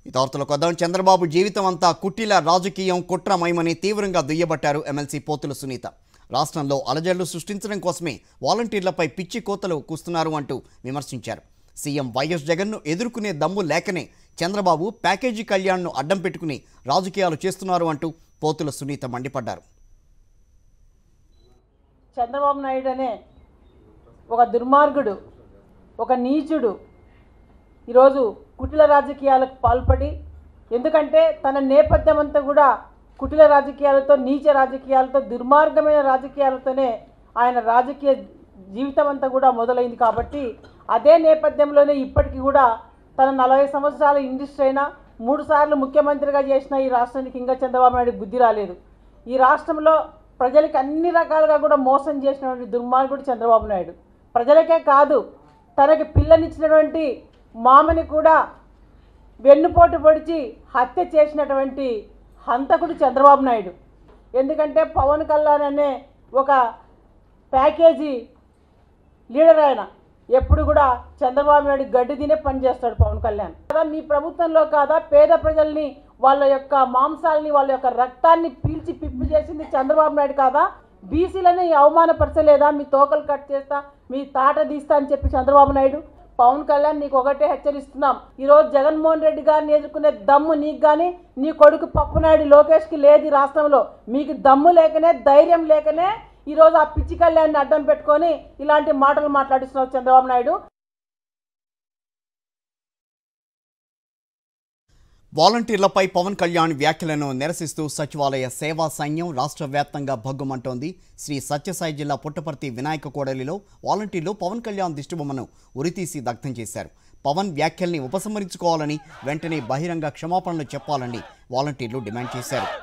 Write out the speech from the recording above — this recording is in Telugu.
ఈ వార్తలకు వద్దాం చంద్రబాబు జీవితం అంతా కుట్టిల రాజకీయం కుట్రమయమని తీవ్రంగా దుయ్యబట్టారు ఎమ్మెల్సీ పోతుల సునీత రాష్ట్రంలో అలజడులు సృష్టించడం కోసమే వాలంటీర్లపై పిచ్చి కోతలు కూస్తున్నారు అంటూ విమర్శించారు సీఎం వైఎస్ జగన్ను ఎదుర్కొనే దమ్ము లేకనే చంద్రబాబు ప్యాకేజీ కళ్యాణ్ను అడ్డం పెట్టుకుని రాజకీయాలు చేస్తున్నారు అంటూ పోతుల సునీత మండిపడ్డారు చంద్రబాబు నాయుడు అనే ఒక దుర్మార్గుడు ఒక నీచుడు ఈరోజు కుటిల రాజకీయాలకు పాల్పడి ఎందుకంటే తన నేపథ్యం అంతా కూడా కుటిల రాజకీయాలతో నీచ రాజకీయాలతో దుర్మార్గమైన రాజకీయాలతోనే ఆయన రాజకీయ జీవితం అంతా కూడా మొదలైంది కాబట్టి అదే నేపథ్యంలోనే ఇప్పటికీ కూడా తన నలభై సంవత్సరాల ఇండస్ట్రీ అయినా మూడు సార్లు ముఖ్యమంత్రిగా చేసిన ఈ రాష్ట్రానికి ఇంకా చంద్రబాబు నాయుడు బుద్ధి రాలేదు ఈ రాష్ట్రంలో ప్రజలకి అన్ని రకాలుగా కూడా మోసం చేసినటువంటి దుర్మార్గుడు చంద్రబాబు నాయుడు ప్రజలకే కాదు తనకి పిల్లనిచ్చినటువంటి మామని కూడా వెన్నుపోటు పొడిచి హత్య చేసినటువంటి హంతకుడు చంద్రబాబు నాయుడు ఎందుకంటే పవన్ కళ్యాణ్ అనే ఒక ప్యాకేజీ లీడర్ ఆయన ఎప్పుడు కూడా చంద్రబాబు నాయుడు గడ్డి తినే పని చేస్తాడు పవన్ కళ్యాణ్ కదా మీ ప్రభుత్వంలో కాదా పేద ప్రజల్ని వాళ్ళ యొక్క మాంసాలని వాళ్ళ యొక్క రక్తాన్ని పీల్చి పిప్పి చేసింది చంద్రబాబు నాయుడు కాదా బీసీలని అవమానపరచలేదా మీ తోకలు కట్ చేస్తా మీ తాట తీస్తా అని చెప్పి చంద్రబాబు నాయుడు పవన్ కళ్యాణ్ నీకు ఒకటే హెచ్చరిస్తున్నాం ఈరోజు జగన్మోహన్ రెడ్డి గారిని ఎదుర్కొనే దమ్ము నీకు కానీ నీ కొడుకు పప్పునాయుడు లోకేష్కి లేదు ఈ రాష్ట్రంలో మీకు దమ్ము లేకనే ధైర్యం లేకనే ఈరోజు ఆ పిచ్చి కళ్యాణ్ని అడ్డం పెట్టుకొని ఇలాంటి మాటలు మాట్లాడిస్తున్నావు చంద్రబాబు నాయుడు వాలంటీర్లపై పవన్ కళ్యాణ్ వ్యాఖ్యలను నిరసిస్తూ సచివాలయ సేవా సైన్యం రాష్ట్ర వ్యాప్తంగా భగ్గుమంటోంది శ్రీ సత్యసాయి జిల్లా పుట్టపర్తి వినాయక కోడలిలో వాలంటీర్లు పవన్ కళ్యాణ్ దిష్టిబొమ్మను ఉరితీసి దగ్ధం చేశారు పవన్ వ్యాఖ్యల్ని ఉపసంహరించుకోవాలని వెంటనే బహిరంగ క్షమాపణలు చెప్పాలని వాలంటీర్లు డిమాండ్ చేశారు